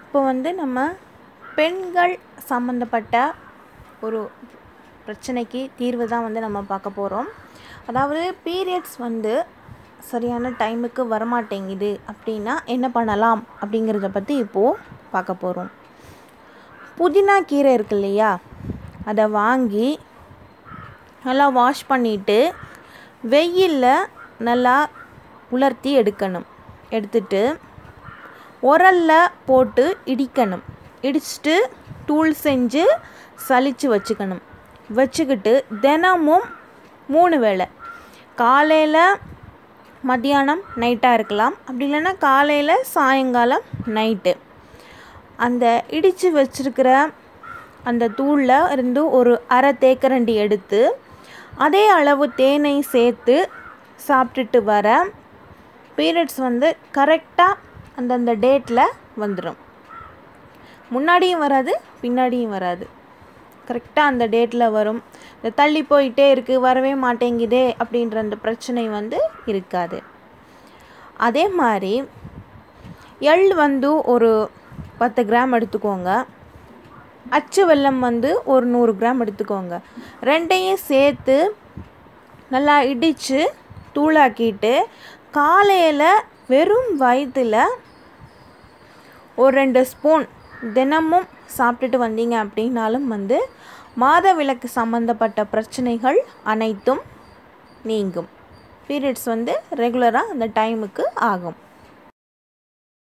இப்போ வந்து நம்ம பெண்கள் சம்மந்தப்பட்ட ஒரு பிரச்சனைக்கு தீர்வு தான் வந்து நம்ம பார்க்க போகிறோம் அதாவது பீரியட்ஸ் வந்து சரியான டைமுக்கு வரமாட்டேங்குது அப்படின்னா என்ன பண்ணலாம் அப்படிங்கிறத பற்றி இப்போது பார்க்க போகிறோம் புதினா கீரை இருக்கு இல்லையா அதை வாங்கி நல்லா வாஷ் பண்ணிவிட்டு வெயிலில் நல்லா உலர்த்தி எடுக்கணும் எடுத்துட்டு உரலில் போட்டு இடிக்கணும் இடிச்சிட்டு தூள் செஞ்சு சலிச்சு வச்சுக்கணும் வச்சுக்கிட்டு தினமும் மூணு வேளை காலையில் மத்தியானம் நைட்டாக இருக்கலாம் அப்படி இல்லைன்னா காலையில் சாயங்காலம் நைட்டு அந்த இடித்து வச்சிருக்கிற அந்த தூளில் இருந்து ஒரு அரை தேக்கரண்டி எடுத்து அதே அளவு தேனை சேர்த்து சாப்பிட்டுட்டு வர பீரியட்ஸ் வந்து கரெக்டாக அந்தந்த டேட்டில் வந்துடும் முன்னாடியும் வராது பின்னாடியும் வராது கரெக்டாக அந்த டேட்டில் வரும் இந்த தள்ளி போயிட்டே இருக்குது வரவே மாட்டேங்குதே அப்படின்ற அந்த பிரச்சனை வந்து இருக்காது அதே மாதிரி எள் வந்து ஒரு பத்து கிராம் எடுத்துக்கோங்க அச்சு வெல்லம் வந்து ஒரு நூறு கிராம் எடுத்துக்கோங்க ரெண்டையும் சேர்த்து நல்லா இடித்து தூளாக்கிட்டு காலையில் வெறும் வயிற்றில் ஒரு ரெண்டு ஸ்பூன் தினமும் சாப்பிட்டுட்டு வந்தீங்க அப்படின்னாலும் வந்து மாத விளக்கு சம்மந்தப்பட்ட பிரச்சனைகள் அனைத்தும் நீங்கும் பீரியட்ஸ் வந்து ரெகுலராக அந்த டைமுக்கு ஆகும்